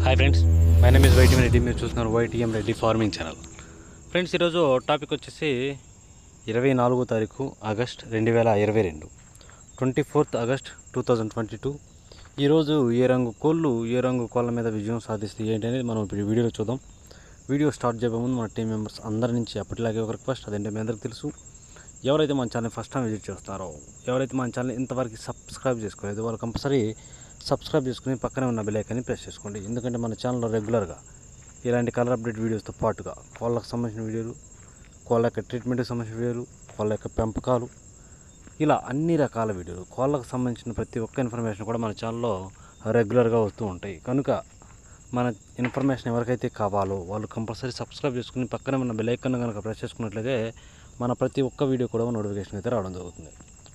hi friends my name is YTM Reddy మీరు చూస్తున్నారు YTM Reddy farming channel friends ఈరోజు topic వచ్చేసి ఇరవై నాలుగో తారీఖు ఆగస్ట్ రెండు వేల ఇరవై రెండు twenty fourth August two thousand twenty two ఈరోజు ఏ రంగు కోళ్ళు ఏ రంగు కోళ్ళ మీద విజయం సాధిస్తాయి ఏంటి అనేది మనం ఇప్పుడు ఈ వీడియోలో చూద్దాం వీడియో స్టార్ట్ చేయబోయే ముందు మన టీం మెంబర్స్ అందరి నుంచి అప్పటిలాగే ఒక రిక్వెస్ట్ అదేంటే మీ అందరికీ తెలుసు ఎవరైతే మన ఛానల్ ఫస్ట్ టైం విజిట్ చేస్తారో ఎవరైతే మన ఛానల్ ఇంతవరకు సబ్స్క్రైబ్ చేసుకోలేదు వాళ్ళు కంపల్సరీ సబ్స్క్రైబ్ చేసుకుని పక్కనే ఉన్న బెల్ ఐకాన్ని ప్రెస్ చేసుకోండి ఎందుకంటే మన ఛానల్లో రెగ్యులర్గా ఇలాంటి కలర్ అప్డేట్ వీడియోస్తో పాటుగా కోళ్ళకు సంబంధించిన వీడియోలు కోళ్ళ యొక్క ట్రీట్మెంట్కి సంబంధించిన వీడియోలు కోళ్ళ యొక్క పెంపకాలు ఇలా అన్ని రకాల వీడియోలు కోళ్ళకు సంబంధించిన ప్రతి ఒక్క ఇన్ఫర్మేషన్ కూడా మన ఛానల్లో రెగ్యులర్గా వస్తూ ఉంటాయి కనుక మన ఇన్ఫర్మేషన్ ఎవరికైతే కావాలో వాళ్ళు కంపల్సరీ సబ్స్క్రైబ్ చేసుకుని పక్కనే ఉన్న బెల్ ఐకాన్ కనుక ప్రెస్ చేసుకున్నట్లయితే మన ప్రతి ఒక్క వీడియో కూడా నోటిఫికేషన్ అయితే రావడం జరుగుతుంది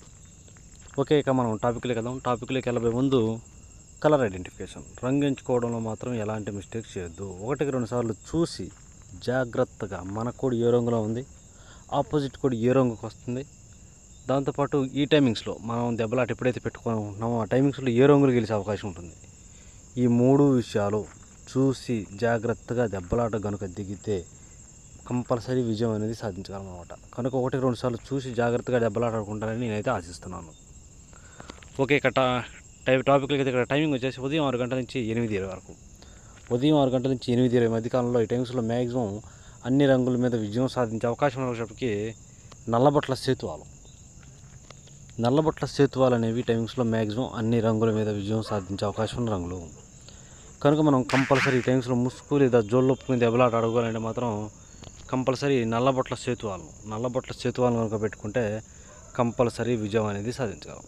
ఓకే ఇక మనం టాపిక్లోకి వెళ్దాం టాపిక్లోకి వెళ్ళబోయే ముందు కలర్ ఐడెంటిఫికేషన్ రంగు ఎంచుకోవడంలో మాత్రం ఎలాంటి మిస్టేక్స్ చేయొద్దు ఒకటికి రెండు సార్లు చూసి జాగ్రత్తగా మన కోడి ఏ రంగులో ఉంది ఆపోజిట్ కోడి ఏ రంగుకి వస్తుంది దాంతోపాటు ఈ టైమింగ్స్లో మనం దెబ్బలాట ఎప్పుడైతే పెట్టుకుంటున్నామో ఆ టైమింగ్స్లో ఏ రంగులు గెలిచే అవకాశం ఉంటుంది ఈ మూడు విషయాలు చూసి జాగ్రత్తగా దెబ్బలాట కనుక దిగితే కంపల్సరీ విజయం అనేది సాధించగలం అనమాట కనుక ఒకటి రెండు సార్లు చూసి జాగ్రత్తగా దెబ్బలాట ఆడుకుంటారని నేనైతే ఆశిస్తున్నాను ఓకే ఇక్కడ టా- టై టాపిక్లకి అయితే ఇక్కడ టైమింగ్ వచ్చేసి ఉదయం ఆరు గంటల నుంచి ఎనిమిది ఇరవై వరకు ఉదయం ఆరు గంటల నుంచి ఎనిమిది ఇరవై మధ్యకాలంలో ఈ టైమ్స్లో మ్యాక్సిమం అన్ని రంగుల మీద విజయం సాధించే అవకాశం ఉన్నప్పటికీ నల్లబొట్ల సేతువాలు నల్లబొట్ల సేతువాలు అనేవి టైమింగ్స్లో మ్యాక్సిమం అన్ని రంగుల మీద విజయం సాధించే అవకాశం ఉన్న రంగులు కనుక మనం కంపల్సరీ టైమ్స్లో ముసుగు లేదా జోళ్ళొప్పుకుని దెబ్బలాట అడగాలంటే మాత్రం కంపల్సరీ నల్లబొట్ల సేతువాలను నల్లబొట్ల సేతువాలను కనుక పెట్టుకుంటే కంపల్సరీ విజయం అనేది సాధించగలం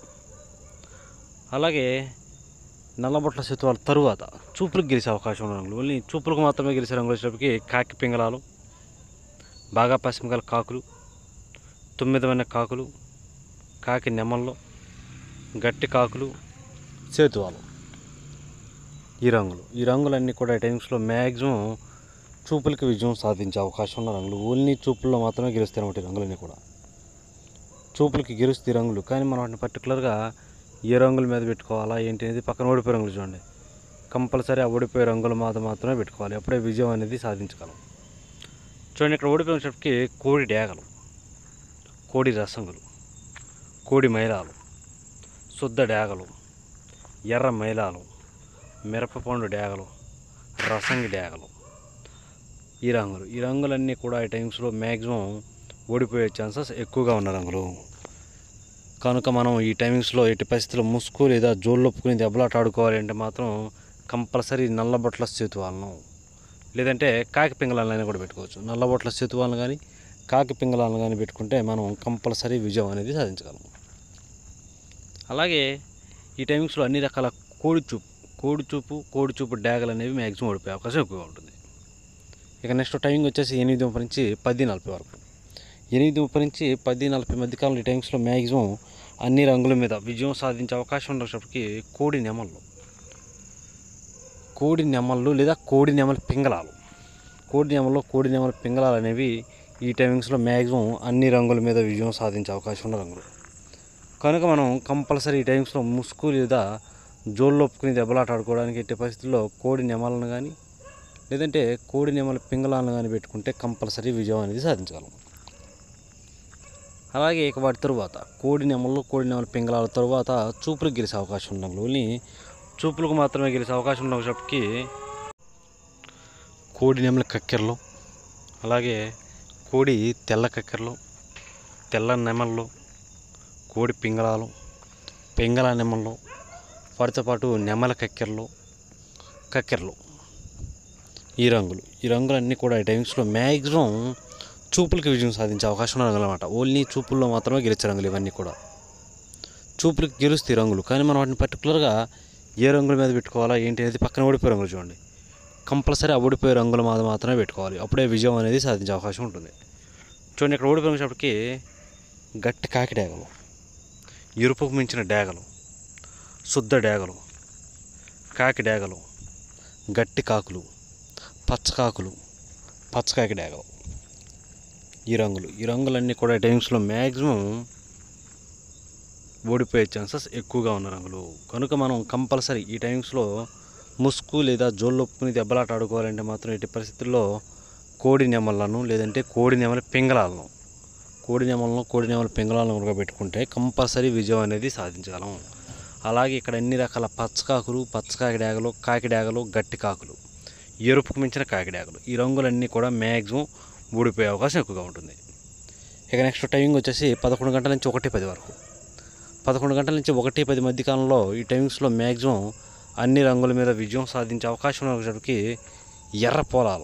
అలాగే నల్లబొట్ల సేతువాల తరువాత చూపులకు గెలిచే అవకాశం ఉన్న రంగులు ఓన్లీ చూపులకు మాత్రమే గెలిచే రంగులు వచ్చేటప్పటికి కాకి పింగళాలు బాగా పసిమిగల కాకులు తొమ్మిదమైన కాకులు కాకి నెమళ్ళు గట్టి కాకులు సేతువాలు ఈ రంగులు ఈ రంగులన్నీ కూడా ఈ టైమ్స్లో మ్యాక్సిమం చూపులకి విజయం సాధించే అవకాశం ఉన్న రంగులు ఓన్లీ చూపుల్లో మాత్రమే గెలుస్తాయి అన్నమాట ఈ రంగులన్నీ కూడా చూపులకి గెలుస్తాయి ఈ రంగులు కానీ మనం వాటిని పర్టికులర్గా ఏ రంగుల మీద పెట్టుకోవాలా ఏంటి అనేది పక్కన ఓడిపోయే రంగులు చూడండి కంపల్సరీ ఆ ఓడిపోయే రంగుల మీద మాత్రమే పెట్టుకోవాలి అప్పుడే విజయం అనేది సాధించగలం చూడండి ఇక్కడ ఓడిపోయినప్పటికీ కోడి డేగలు కోడి రసంగులు కోడి మైలాలు శుద్ధ డేగలు ఎర్ర మైలాలు మిరపపండు డేగలు రసంగి డేగలు ఈ రంగులు ఈ రంగులన్నీ కూడా ఈ టైమ్స్లో మ్యాక్సిమం ఓడిపోయే ఛాన్సెస్ ఎక్కువగా ఉన్న రంగులు కనుక మనం ఈ టైమింగ్స్లో ఎట్టి పరిస్థితుల్లో ముసుగు లేదా జోళ్ళొప్పుకుని దెబ్బలాట ఆడుకోవాలి అంటే మాత్రం కంపల్సరీ నల్లబొట్ల సేతువాలను లేదంటే కాకి పింగళాలను కూడా పెట్టుకోవచ్చు నల్లబొట్ల సేతువాలను కానీ కాకి పింగళాలను కానీ పెట్టుకుంటే మనం కంపల్సరీ విజయం అనేది సాధించగలం అలాగే ఈ టైమింగ్స్లో అన్ని రకాల కోడి చూపు కోడి చూపు కోడి చూపు డ్యాగలు అనేవి మ్యాక్సిమం ఓడిపోయే అవకాశం ఎక్కువగా ఉంటుంది ఇక నెక్స్ట్ టైమింగ్ వచ్చేసి ఎనిమిది ముప్పై నుంచి పది నలభై వరకు ఎనిమిది ముప్పై నుంచి పది నలభై మధ్య కాలం ఈ టైమ్స్లో మ్యాక్సిమం అన్ని రంగుల మీద విజయం సాధించే అవకాశం ఉన్నప్పటికీ కోడి నెమళ్ళు కోడి నెమళ్ళు లేదా కోడి నెమల పింగళాలు కోడి నెమల్లో కోడి నెమల పింగళాలు అనేవి ఈ టైమింగ్స్లో మ్యాక్సిమం అన్ని రంగుల మీద విజయం సాధించే అవకాశం ఉన్న రంగులు కనుక మనం కంపల్సరీ ఈ టైమ్స్లో ముసుగు లేదా జోళ్ళు ఒప్పుకుని దెబ్బలాట ఆడుకోవడానికి ఎట్టి పరిస్థితుల్లో కోడి నెమలను కానీ లేదంటే కోడి నెమల పింగళాలను కానీ పెట్టుకుంటే కంపల్సరీ విజయం అనేది సాధించగలం అలాగే ఇక వాటి తరువాత కోడి నెమలు కోడి నెమల పింగళాల తరువాత చూపులకు గెలిచే అవకాశం ఉన్న ఓన్లీ చూపులకు మాత్రమే గెలిచే అవకాశం ఉన్నప్పటికీ కోడి నెమల కక్కెరలు అలాగే కోడి తెల్ల కక్కెరలు తెల్ల నెమళ్ళు కోడి పింగళాలు పింగళ నెమళ్ళు వాటితో పాటు నెమల కక్కెరలు కక్కెరలు ఈ రంగులు ఈ రంగులన్నీ కూడా ఈ టైమ్స్లో మ్యాక్సిమం చూపులకి విజయం సాధించే అవకాశం ఉన్న రంగులు అనమాట ఓన్లీ చూపుల్లో మాత్రమే గెలిచే రంగులు ఇవన్నీ కూడా చూపులకి గెలుస్తాయి రంగులు కానీ మనం వాటిని పర్టికులర్గా ఏ రంగుల మీద పెట్టుకోవాలా ఏంటి అనేది పక్కన ఓడిపోయే రంగులు చూడండి కంపల్సరీ ఆ ఓడిపోయే రంగుల మీద మాత్రమే పెట్టుకోవాలి అప్పుడే విజయం అనేది సాధించే అవకాశం ఉంటుంది చూడండి ఇక్కడ ఓడిపోయినప్పటికీ గట్టి కాకి డేగలు ఎరుపుకు మించిన డేగలు శుద్ధ డేగలు కాకి డేగలు గట్టి కాకులు పచ్చకాకులు పచ్చకాకి డేగలు ఈ రంగులు ఈ రంగులన్నీ కూడా టైమ్స్లో మ్యాక్సిమం ఓడిపోయే ఛాన్సెస్ ఎక్కువగా ఉన్న రంగులు కనుక మనం కంపల్సరీ ఈ టైమ్స్లో ముసుగు లేదా జోళ్ళొప్పుకుని దెబ్బలాట ఆడుకోవాలంటే మాత్రం ఎట్టి పరిస్థితుల్లో కోడి నెమలను లేదంటే కోడి నెమల పింగళాలను కోడి నెమలను కోడి నెమల పింగళాలను కనుక పెట్టుకుంటే కంపల్సరీ విజయం అనేది సాధించగలం అలాగే ఇక్కడ అన్ని రకాల పచ్చకాకులు పచ్చకాకి డాగలు కాకి డాగలు గట్టి కాకులు ఎరుపుకు మించిన కాకి డాగలు ఈ రంగులన్నీ కూడా మ్యాక్సిమం ఊడిపోయే అవకాశం ఎక్కువగా ఉంటుంది ఇక నెక్స్ట్ టైమింగ్ వచ్చేసి పదకొండు గంటల నుంచి ఒకటి పది వరకు పదకొండు గంటల నుంచి ఒకటి పది మధ్య కాలంలో ఈ టైమింగ్స్లో మ్యాక్సిమం అన్ని రంగుల మీద విజయం సాధించే అవకాశం ఉన్నప్పటికీ ఎర్ర పొలాలు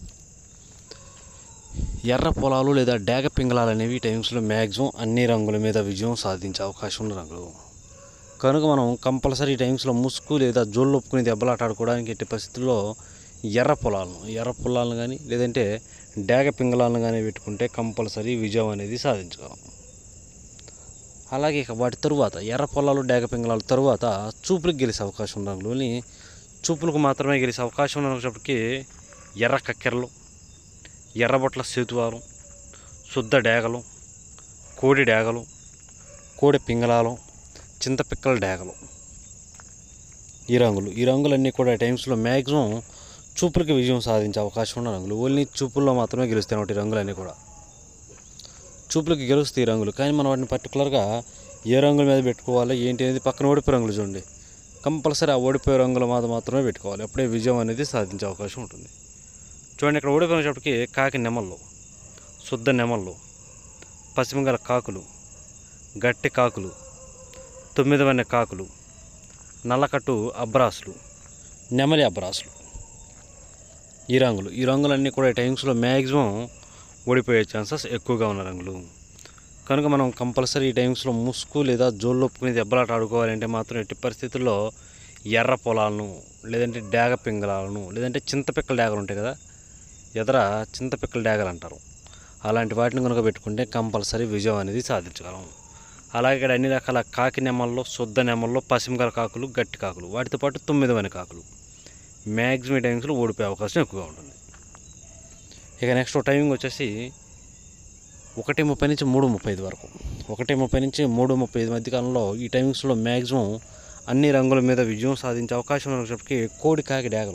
ఎర్ర పొలాలు లేదా డేగ పింగళాలు అనేవి ఈ టైమింగ్స్లో మ్యాక్సిమం అన్ని రంగుల మీద విజయం సాధించే అవకాశం ఉన్న రంగులు కనుక మనం కంపల్సరీ టైమ్స్లో ముసుగు లేదా జోళ్ళు ఒప్పుకుని దెబ్బలాట ఆడుకోవడానికి ఎట్టి పరిస్థితుల్లో ఎర్ర పొలాలను ఎర్ర పొలాలను కానీ లేదంటే డేగ పింగళాలను కానీ పెట్టుకుంటే కంపల్సరీ విజయం అనేది సాధించగలం అలాగే ఇక వాటి తరువాత ఎర్ర పొలాలు డేగ పింగళాల తరువాత చూపులకు గెలిచే అవకాశం ఉన్న రంగులని చూపులకు మాత్రమే గెలిచే అవకాశం ఉన్నప్పటికీ ఎర్ర కక్కెరలు ఎర్రబొట్ల సేతువాలు శుద్ధ డేగలు కోడి డేగలు కోడి పింగళాలు చింతపిక్కల డేగలు ఈ రంగులు ఈ రంగులన్నీ కూడా టైమ్స్లో మ్యాక్సిమం చూపులకి విజయం సాధించే అవకాశం ఉన్న రంగులు ఓన్లీ చూపుల్లో మాత్రమే గెలుస్తాయి అన్నమాట ఈ రంగులన్నీ కూడా చూపులకి గెలుస్తాయి ఈ రంగులు కానీ మనం వాటిని పర్టికులర్గా ఏ రంగుల మీద పెట్టుకోవాలి ఏంటి అనేది పక్కన ఓడిపోయే రంగులు చూడండి కంపల్సరీ ఆ ఓడిపోయే రంగుల మీద మాత్రమే పెట్టుకోవాలి అప్పుడే విజయం అనేది సాధించే అవకాశం ఉంటుంది చూడండి ఇక్కడ ఓడిపోయినప్పటికీ కాకి నెమళ్ళు శుద్ధ నెమళ్ళు పశ్చిమగల కాకులు గట్టి కాకులు తొమ్మిది వన్నె కాకులు నల్లకట్టు అబ్రాసులు నెమలి అబ్రాసులు ఈ రంగులు ఈ రంగులన్నీ కూడా ఈ టైమ్స్లో మ్యాక్సిమం ఓడిపోయే ఛాన్సెస్ ఎక్కువగా ఉన్న రంగులు కనుక మనం కంపల్సరీ ఈ టైమ్స్లో ముసుగు లేదా జోళ్ళు ఒప్పుకుని దెబ్బలాట ఆడుకోవాలంటే మాత్రం ఎట్టి పరిస్థితుల్లో ఎర్ర పొలాలను లేదంటే డాగ పింగళాలను లేదంటే చింతపిక్కల డాగలు ఉంటాయి కదా ఎదర చింతపిక్కల డాగలు అంటారు అలాంటి వాటిని కనుక పెట్టుకుంటే కంపల్సరీ విజయం అనేది సాధించగలం అలాగే ఇక్కడ అన్ని రకాల కాకి నెమల్లో శుద్ధ నెమల్లో పసిమగల కాకులు గట్టి కాకులు వాటితో పాటు తొమ్మిది వని కాకులు మ్యాక్సిమం టైమ్స్లో ఓడిపోయే అవకాశం ఎక్కువగా ఉంటుంది ఇక నెక్స్ట్ టైమింగ్ వచ్చేసి ఒకటి ముప్పై నుంచి మూడు ముప్పై ఐదు వరకు ఒకటి ముప్పై నుంచి మూడు ముప్పై ఐదు మధ్య కాలంలో ఈ టైమింగ్స్లో మ్యాక్సిమం అన్ని రంగుల మీద విజయం సాధించే అవకాశం ఉన్నప్పటికీ కోడి కాకి డాగలు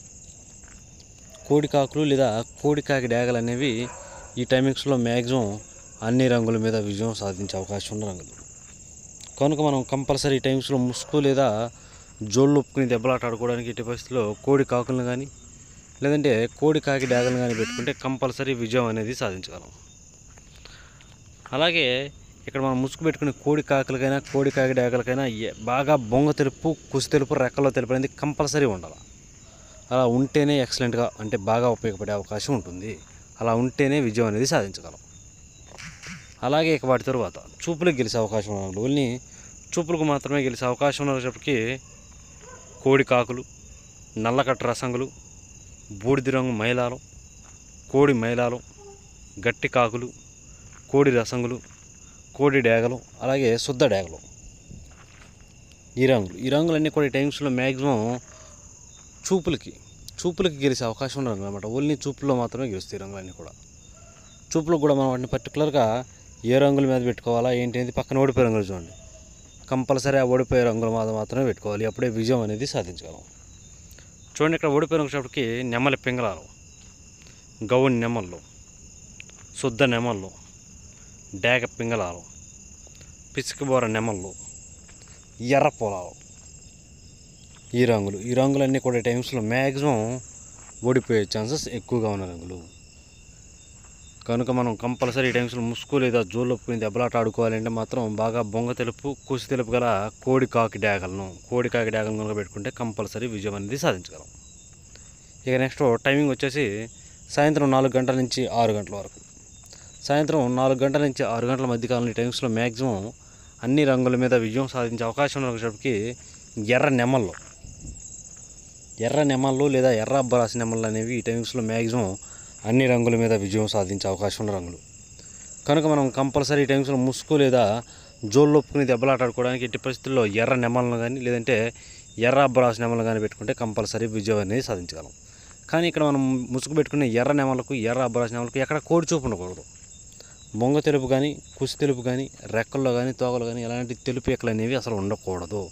కోడి కాకులు లేదా కోడి కాకి డాగలు అనేవి ఈ టైమింగ్స్లో మ్యాక్సిమం అన్ని రంగుల మీద విజయం సాధించే అవకాశం ఉన్న రంగులు కనుక మనం కంపల్సరీ టైమ్స్లో ముసుగు లేదా జోళ్ళు ఒప్పుకుని దెబ్బలాట ఆడుకోవడానికి ఎట్టి పరిస్థితుల్లో కోడి కాకులను కానీ లేదంటే కోడి కాకి డాగలను కానీ పెట్టుకుంటే కంపల్సరీ విజయం అనేది సాధించగలం అలాగే ఇక్కడ మనం ముసుగు పెట్టుకునే కోడి కాకులకైనా కోడి కాకి డాగలకైనా ఏ- బాగా బొంగ తెలుపు కుసి తెలుపు రెక్కలో తెలుపు అనేది కంపల్సరీ ఉండాలి అలా ఉంటేనే ఎక్సలెంట్గా అంటే బాగా ఉపయోగపడే అవకాశం ఉంటుంది అలా ఉంటేనే విజయం అనేది సాధించగలం అలాగే ఇక వాటి తరువాత చూపులకు గెలిచే అవకాశం ఉన్న ఓన్లీ చూపులకు మాత్రమే గెలిచే అవకాశం ఉన్నప్పటికీ కోడి కాకులు నల్లకట్ట రసంగులు బూడిద రంగు మైలాలు కోడి మైలాలు గట్టి కాకులు కోడి రసంగులు కోడి డేగలు అలాగే శుద్ధ డేగలు ఈ రంగులు ఈ రంగులన్నీ కూడా ఈ టైమ్స్లో మ్యాక్సిమం చూపులకి చూపులకి గెలిచే అవకాశం ఉన్న రంగులు అనమాట ఓన్లీ చూపుల్లో మాత్రమే గెలుస్తాయి ఈ రంగులన్నీ కూడా చూపులకు కూడా మనం వాటిని పర్టికులర్గా ఏ రంగుల మీద పెట్టుకోవాలా ఏంటి అనేది పక్కన ఓడిపోయే రంగులు చూడండి కంపల్సరీ ఆ ఓడిపోయే రంగుల మీద మాత్రమే పెట్టుకోవాలి అప్పుడే విజయం అనేది సాధించగలం చూడండి ఇక్కడ ఓడిపోయిన వచ్చేటప్పటికి నెమలి పింగళాలు గౌని నెమళ్ళు శుద్ధ నెమళ్ళు డేగ పింగళాలు పిసికిబోర నెమళ్ళు ఎర్ర పొలాలు ఈ రంగులు ఈ రంగులన్నీ కూడా ఈ టైమ్స్లో మ్యాక్సిమం ఓడిపోయే ఛాన్సెస్ ఎక్కువగా ఉన్న రంగులు కనుక మనం కంపల్సరీ టైమ్స్లో ముసుగు లేదా జోలు ఒప్పుకుని దెబ్బలాట ఆడుకోవాలంటే మాత్రం బాగా బొంగ తెలుపు కుసి తెలుపు గల కోడి కాకి డాగలను కోడి కాకి డాగలను కనుక పెట్టుకుంటే కంపల్సరీ విజయం అనేది సాధించగలం ఇక నెక్స్ట్ టైమింగ్ వచ్చేసి సాయంత్రం నాలుగు గంటల నుంచి ఆరు గంటల వరకు సాయంత్రం నాలుగు గంటల నుంచి ఆరు గంటల మధ్య కాలం ఈ టైమ్స్లో మ్యాక్సిమం అన్ని రంగుల మీద విజయం సాధించే అవకాశం ఉన్నప్పటికీ ఎర్ర నెమళ్ళు ఎర్ర నెమళ్ళు లేదా ఎర్ర అబ్బరాసి నెమళ్ళు అనేవి ఈ టైమ్స్లో మ్యాక్సిమం అన్ని రంగుల మీద విజయం సాధించే అవకాశం ఉన్న రంగులు కనుక మనం కంపల్సరీ టైమ్స్లో ముసుగు లేదా జోళ్ళు ఒప్పుకుని దెబ్బలాట ఆడుకోవడానికి ఎట్టి పరిస్థితుల్లో ఎర్ర నెమలను కానీ లేదంటే ఎర్ర అబ్బరాసి నెమలను కానీ పెట్టుకుంటే కంపల్సరీ విజయం అనేది సాధించగలం కానీ ఇక్కడ మనం ముసుగు పెట్టుకునే ఎర్ర నెమలకు ఎర్ర అబ్బరాసి నెమలకు ఎక్కడ కోడి చూపు ఉండకూడదు బొంగ తెలుపు కానీ కుసి తెలుపు కానీ రెక్కల్లో కానీ తోకలు కానీ ఎలాంటి తెలుపు ఎక్కలు అనేవి అసలు ఉండకూడదు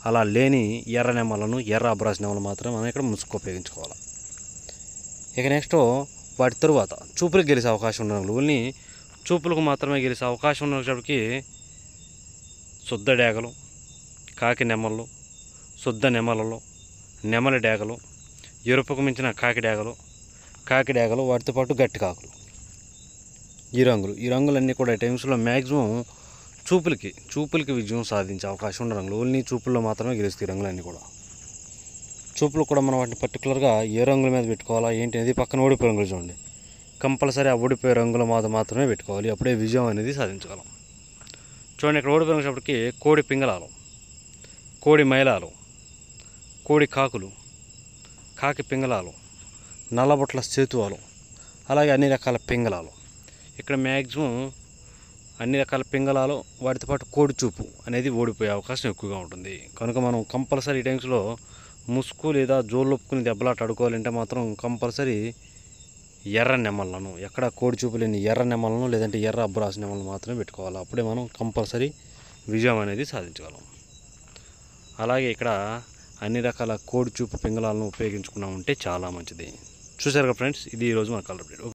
అలా లేని ఎర్ర నెమ్మలను ఎర్ర అబ్రాస్ నెమ్మలు మాత్రం మనం ఇక్కడ ముసుగు ఉపయోగించుకోవాలి ఇక నెక్స్ట్ వాటి తరువాత చూపులకు గెలిచే అవకాశం ఉన్న రంగులు ఓన్లీ చూపులకు మాత్రమే గెలిచే అవకాశం ఉన్నప్పటికీ శుద్ధ డేగలు కాకి నెమ్మలు శుద్ధ నెమలలో నెమలి డేగలు ఎరుపుకు మించిన కాకి డేగలు కాకి డేగలు వాటితో పాటు గట్టి కాకులు ఈ రంగులు ఈ రంగులన్నీ కూడా టైమ్స్లో మ్యాక్సిమం చూపులకి చూపులకి విజయం సాధించే అవకాశం ఉన్న రంగులు ఓన్లీ చూపుల్లో మాత్రమే గెలుస్తాయి ఈ రంగులన్నీ కూడా చూపులు కూడా మనం వాటిని పర్టికులర్గా ఏ రంగుల మీద పెట్టుకోవాలా ఏంటి అనేది పక్కన ఓడిపోయే రంగులు చూడండి కంపల్సరీ ఆ ఓడిపోయే రంగుల మీద మాత్రమే పెట్టుకోవాలి అప్పుడే విజయం అనేది సాధించగలం చూడండి ఇక్కడ ఓడిపోయిన వచ్చేటప్పటికి కోడి పింగళాలు కోడి మైలాలు కోడి కాకులు కాకి పింగళాలు నల్లబొట్ల సేతువాలు అలాగే అన్ని రకాల పింగళాలు ఇక్కడ మ్యాక్సిమం అన్ని రకాల పింగళాలు వాటితో పాటు కోడి చూపు అనేది ఓడిపోయే అవకాశం ఎక్కువగా ఉంటుంది కనుక మనం కంపల్సరీ ఈ టైమ్స్లో ముసుగు లేదా జోళ్ళొప్పుకుని దెబ్బలాట ఆడుకోవాలంటే మాత్రం కంపల్సరీ ఎర్ర నెమ్మలను ఎక్కడ కోడి చూపు లేని ఎర్ర నెమ్మలను లేదంటే ఎర్ర అబ్బరాసు నెమ్మలను మాత్రమే పెట్టుకోవాలి అప్పుడే మనం కంపల్సరీ విజయం అనేది సాధించగలం అలాగే ఇక్కడ అన్ని రకాల కోడి చూపు పింగళాలను ఉపయోగించుకున్నామంటే చాలా మంచిది చూసారు కదా ఫ్రెండ్స్ ఇది ఈరోజు మన కలర్ అప్డేట్